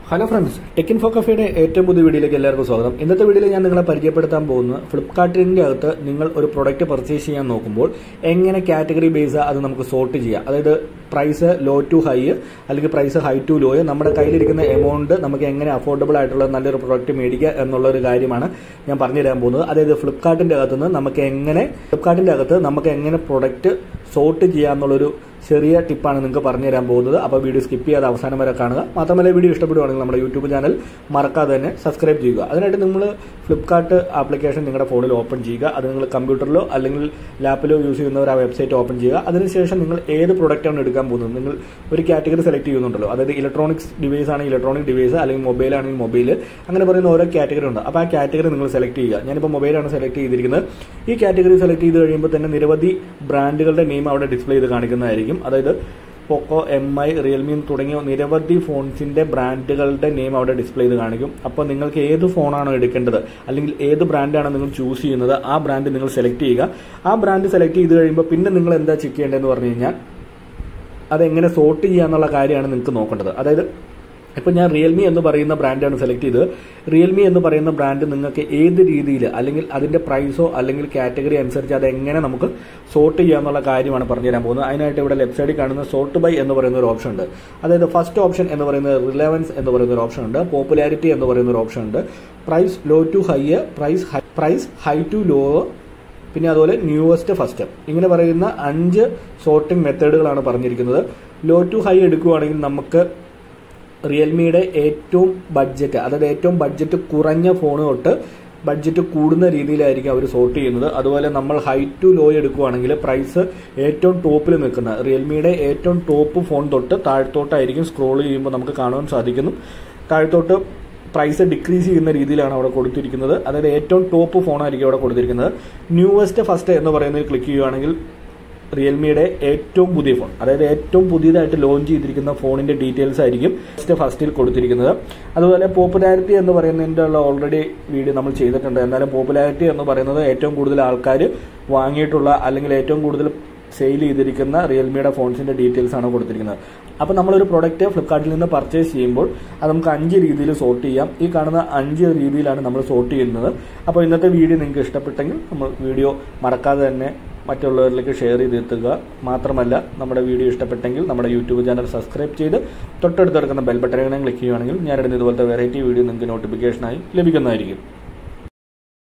hello friends tech info കഫേയുടെ ഏറ്റവും പുതിയ വീഡിയോയിലേക്ക് എല്ലാവർക്കും സ്വാഗതം ഇന്നത്തെ വീഡിയോയിൽ ഞാൻ നിങ്ങളെ പരിചയപ്പെടുത്താൻ പോകുന്നത് ഫ്ലിപ്കാർട്ടിൻ്റെ അകത്ത് നിങ്ങൾ ഒരു പ്രൊഡക്റ്റ് പർച്ചേസ് ചെയ്യാൻ നോക്കുമ്പോൾ എങ്ങനെ കാറ്റഗറി ബേസ് അത് നമുക്ക് സോർട്ട് ചെയ്യാം അതായത് പ്രൈസ് ലോ ടു ഹൈ അല്ലെങ്കിൽ പ്രൈസ് ഹൈ ടു ലോ നമ്മുടെ കയ്യിലിരിക്കുന്ന എമൗണ്ട് നമുക്ക് എങ്ങനെ അഫോർഡബിൾ ആയിട്ടുള്ള നല്ലൊരു പ്രൊഡക്റ്റ് മേടിക്കുക എന്നുള്ള ഒരു കാര്യമാണ് ഞാൻ പറഞ്ഞു തരാൻ പോകുന്നത് അതായത് ഫ്ലിപ്കാർട്ടിൻ്റെ അകത്ത് നിന്ന് നമുക്ക് എങ്ങനെ ഫ്ലിപ്കാർട്ടിൻ്റെ അകത്ത് നമുക്ക് എങ്ങനെ പ്രൊഡക്റ്റ് സോർട്ട് ചെയ്യാമെന്നുള്ളൊരു ചെറിയ ടിപ്പാണ് നിങ്ങൾക്ക് പറഞ്ഞു തരാൻ പോകുന്നത് അപ്പോൾ വീഡിയോ സ്കിപ്പ് ചെയ്യാതെ അവസാനം വരെ കാണുക മാത്രമല്ല വീഡിയോ ഇഷ്ടപ്പെടുവാണെങ്കിൽ നമ്മുടെ യൂട്യൂബ് ചാനൽ മറക്കാതെ തന്നെ സബ്സ്ക്രൈബ് ചെയ്യുക അതിനായിട്ട് നിങ്ങൾ ഫ്ലിപ്കാർട്ട് ആപ്ലിക്കേഷൻ നിങ്ങളുടെ ഫോണിൽ ഓപ്പൺ ചെയ്യുക അത് നിങ്ങൾ കമ്പ്യൂട്ടറിലോ അല്ലെങ്കിൽ ലാപ്പിലോ യൂസ് ചെയ്യുന്നവർ ആ വെബ്സൈറ്റ് ഓപ്പൺ ചെയ്യുക അതിനുശേഷം നിങ്ങൾ ഏത് പ്രൊഡക്റ്റാണ് എടുക്കാൻ പോകുന്നത് നിങ്ങൾ ഒരു കാറ്റഗറി സെലക്ട് ചെയ്യുന്നുണ്ടല്ലോ അതായത് ഇലക്ട്രോണിക്സ് ഡിവൈസ് ആണെങ്കിൽ ഇലക്ട്രോണിക് ഡിവൈസ് അല്ലെങ്കിൽ മൊബൈൽ ആണെങ്കിൽ മൊബൈൽ അങ്ങനെ പറയുന്ന ഓരോ കാറ്റഗറി ഉണ്ട് അപ്പോൾ ആ കാറ്റഗറി നിങ്ങൾ സെലക്ട് ചെയ്യുക ഞാനിപ്പോൾ മൊബൈലാണ് സെലക്ട് ചെയ്തിരിക്കുന്നത് ഈ കാറ്റഗറി സെലക്ട് ചെയ്ത് കഴിയുമ്പോൾ തന്നെ നിരവധി ബ്രാൻഡുകളുടെ നെയിം അവിടെ ഡിസ്പ്ലേ ചെയ്ത് കാണിക്കുന്നതായിരിക്കും അതായത് പോക്കോ എം ഐ റിയൽമി തുടങ്ങിയ നിരവധി ഫോൺസിന്റെ ബ്രാൻഡുകളുടെ നെയിം അവിടെ ഡിസ്പ്ലേ ചെയ്ത് കാണിക്കും അപ്പോൾ നിങ്ങൾക്ക് ഏത് ഫോണാണോ എടുക്കേണ്ടത് അല്ലെങ്കിൽ ഏത് ബ്രാൻഡാണ് നിങ്ങൾ ചൂസ് ചെയ്യുന്നത് ആ ബ്രാൻഡ് നിങ്ങൾ സെലക്ട് ചെയ്യുക ആ ബ്രാൻഡ് സെലക്ട് ചെയ്ത് കഴിയുമ്പോൾ പിന്നെ നിങ്ങൾ എന്താ ചെക്ക് ചെയ്യേണ്ടതെന്ന് പറഞ്ഞു കഴിഞ്ഞാൽ അതെങ്ങനെ സോർട്ട് ചെയ്യുക എന്നുള്ള കാര്യമാണ് നിങ്ങൾക്ക് നോക്കേണ്ടത് അതായത് ഇപ്പം ഞാൻ റിയൽമി എന്ന് പറയുന്ന ബ്രാൻഡാണ് സെലക്ട് ചെയ്തത് റിയൽമി എന്ന് പറയുന്ന ബ്രാൻഡ് നിങ്ങൾക്ക് ഏത് രീതിയിൽ അല്ലെങ്കിൽ അതിന്റെ പ്രൈസോ അല്ലെങ്കിൽ കാറ്റഗറി അനുസരിച്ച് അത് എങ്ങനെ നമുക്ക് സോർട്ട് ചെയ്യാന്നുള്ള കാര്യമാണ് പറഞ്ഞു തരാൻ പോകുന്നത് അതിനായിട്ട് ഇവിടെ ലെഫ്റ്റ് സൈഡിൽ കാണുന്ന സോർട്ട് ബൈ എന്ന് പറയുന്ന ഒരു ഓപ്ഷൻ ഉണ്ട് അതായത് ഫസ്റ്റ് ഓപ്ഷൻ എന്ന് പറയുന്നത് റിലവൻസ് എന്ന് പറയുന്ന ഒരു ഓപ്ഷൻ ഉണ്ട് പോപ്പുലാരിറ്റി എന്ന് പറയുന്ന ഒരു ഓപ്ഷൻ ഉണ്ട് price low to high price price high to low പിന്നെ അതുപോലെ ന്യൂവസ്റ്റ് ഫസ്റ്റ് ഇങ്ങനെ പറയുന്ന അഞ്ച് സോർട്ടിംഗ് മെത്തേഡുകളാണ് പറഞ്ഞിരിക്കുന്നത് ലോ ടു ഹൈ എടുക്കുകയാണെങ്കിൽ നമുക്ക് റിയൽമിയുടെ ഏറ്റവും ബഡ്ജറ്റ് അതായത് ഏറ്റവും ബഡ്ജറ്റ് കുറഞ്ഞ ഫോൺ തൊട്ട് ബഡ്ജറ്റ് കൂടുന്ന രീതിയിലായിരിക്കും അവർ സോർട്ട് ചെയ്യുന്നത് അതുപോലെ നമ്മൾ ഹൈ ടു ലോ എടുക്കുകയാണെങ്കിൽ പ്രൈസ് ഏറ്റവും ടോപ്പിൽ നിൽക്കുന്ന റിയൽമിയുടെ ഏറ്റവും ടോപ്പ് ഫോൺ തൊട്ട് താഴത്തോട്ടായിരിക്കും സ്ക്രോൾ ചെയ്യുമ്പോൾ നമുക്ക് കാണുവാൻ സാധിക്കുന്നു താഴത്തോട്ട് പ്രൈസ് ഡിക്രീസ് ചെയ്യുന്ന രീതിയിലാണ് അവിടെ കൊടുത്തിരിക്കുന്നത് അതായത് ഏറ്റവും ടോപ്പ് ഫോണായിരിക്കും അവിടെ കൊടുത്തിരിക്കുന്നത് ന്യൂവസ്റ്റ് ഫസ്റ്റ് എന്ന് പറയുന്നത് ക്ലിക്ക് ചെയ്യുകയാണെങ്കിൽ റിയൽമിയുടെ ഏറ്റവും പുതിയ ഫോൺ അതായത് ഏറ്റവും പുതിയതായിട്ട് ലോഞ്ച് ചെയ്തിരിക്കുന്ന ഫോണിന്റെ ഡീറ്റെയിൽസ് ആയിരിക്കും ഫസ്റ്റ് ഫസ്റ്റിൽ കൊടുത്തിരിക്കുന്നത് അതുപോലെ പോപ്പുലാരിറ്റി എന്ന് പറയുന്നതിൻ്റെ ഉള്ള ഓൾറെഡി വീഡിയോ നമ്മൾ ചെയ്തിട്ടുണ്ട് എന്നാലും പോപ്പുലാരിറ്റി എന്ന് പറയുന്നത് ഏറ്റവും കൂടുതൽ ആൾക്കാർ വാങ്ങിയിട്ടുള്ള അല്ലെങ്കിൽ ഏറ്റവും കൂടുതൽ സെയിൽ ചെയ്തിരിക്കുന്ന റിയൽമിയുടെ ഫോൺസിന്റെ ഡീറ്റെയിൽസ് ആണ് കൊടുത്തിരിക്കുന്നത് അപ്പോൾ നമ്മളൊരു പ്രൊഡക്റ്റ് ഫ്ലിപ്കാർട്ടിൽ നിന്ന് പർച്ചേസ് ചെയ്യുമ്പോൾ അത് നമുക്ക് അഞ്ച് രീതിയിൽ സോർട്ട് ചെയ്യാം ഈ കാണുന്ന അഞ്ച് രീതിയിലാണ് നമ്മൾ സോർട്ട് ചെയ്യുന്നത് അപ്പോൾ ഇന്നത്തെ വീഡിയോ നിങ്ങൾക്ക് ഇഷ്ടപ്പെട്ടെങ്കിൽ നമ്മൾ വീഡിയോ മറക്കാതെ തന്നെ മറ്റുള്ളവരിലേക്ക് ഷെയർ ചെയ്തെത്തുക മാത്രമല്ല നമ്മുടെ വീഡിയോ ഇഷ്ടപ്പെട്ടെങ്കിൽ നമ്മുടെ യൂട്യൂബ് ചാനൽ സബ്സ്ക്രൈബ് ചെയ്ത് തൊട്ടടുത്ത് കിടക്കുന്ന ബെൽ ബട്ടൺ ക്ലിക്ക് ചെയ്യുകയാണെങ്കിൽ ഞാനിടുന്ന ഇതുപോലത്തെ വെറൈറ്റി വീഡിയോ നിങ്ങൾക്ക് നോട്ടിഫിക്കേഷനായി ലഭിക്കുന്നതായിരിക്കും